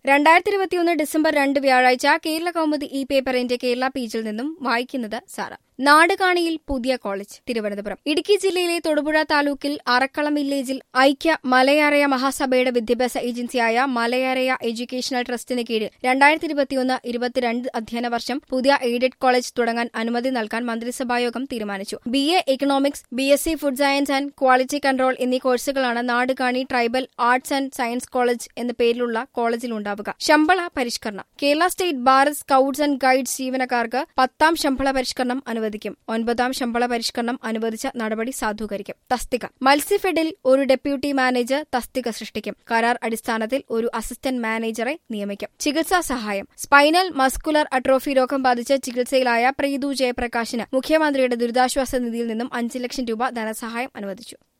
രണ്ടായിരത്തി ഇരുപത്തിയൊന്ന് ഡിസംബർ രണ്ട് വ്യാഴാഴ്ച കേരള കൗമുദി ഈ പേപ്പറിന്റെ കേരള പേജിൽ നിന്നും വായിക്കുന്നത് സാറ നാടുകാണിയിൽ പുതിയ കോളേജ് തിരുവനന്തപുരം ഇടുക്കി ജില്ലയിലെ തൊടുപുഴ താലൂക്കിൽ അറക്കളം വില്ലേജിൽ ഐക്യ മലയാറയ മഹാസഭയുടെ വിദ്യാഭ്യാസ ഏജൻസിയായ മലയാറയ എഡ്യൂക്കേഷണൽ ട്രസ്റ്റിന് കീഴിൽ രണ്ടായിരത്തി ഇരുപത്തിയൊന്ന് ഇരുപത്തിരണ്ട് അധ്യയന വർഷം പുതിയ എയ്ഡഡ് കോളേജ് തുടങ്ങാൻ അനുമതി നൽകാൻ മന്ത്രിസഭായോഗം തീരുമാനിച്ചു B A economics B S C food science and quality control എന്നീ കോഴ്സുകളാണ് Nadukani tribal arts and science college എന്ന പേരിലുള്ള കോളേജിൽ ഉണ്ടാവുക ശമ്പള പരിഷ്കരണം Kerala state bar scouts and guides ജീവനക്കാർക്ക് പത്താം ശമ്പള പരിഷ്കരണം അനുവദിക്കും ഒൻപതാം ശമ്പള പരിഷ്കരണം അനുവദിച്ച നടപടി സാധൂകരിക്കും തസ്തിക മത്സ്യഫെഡിൽ ഒരു ഡെപ്യൂട്ടി മാനേജർ തസ്തിക സൃഷ്ടിക്കും കരാർ അടിസ്ഥാനത്തിൽ ഒരു അസിസ്റ്റന്റ് മാനേജറെ നിയമിക്കും ചികിത്സാ സഹായം സ്പൈനൽ മസ്കുലർ അട്രോഫി രോഗം ബാധിച്ച് ചികിത്സയിലായ പ്രീതു ജയപ്രകാശിന് മുഖ്യമന്ത്രിയുടെ ദുരിതാശ്വാസ നിധിയിൽ നിന്നും അഞ്ച് ലക്ഷം രൂപ ധനസഹായം അനുവദിച്ചു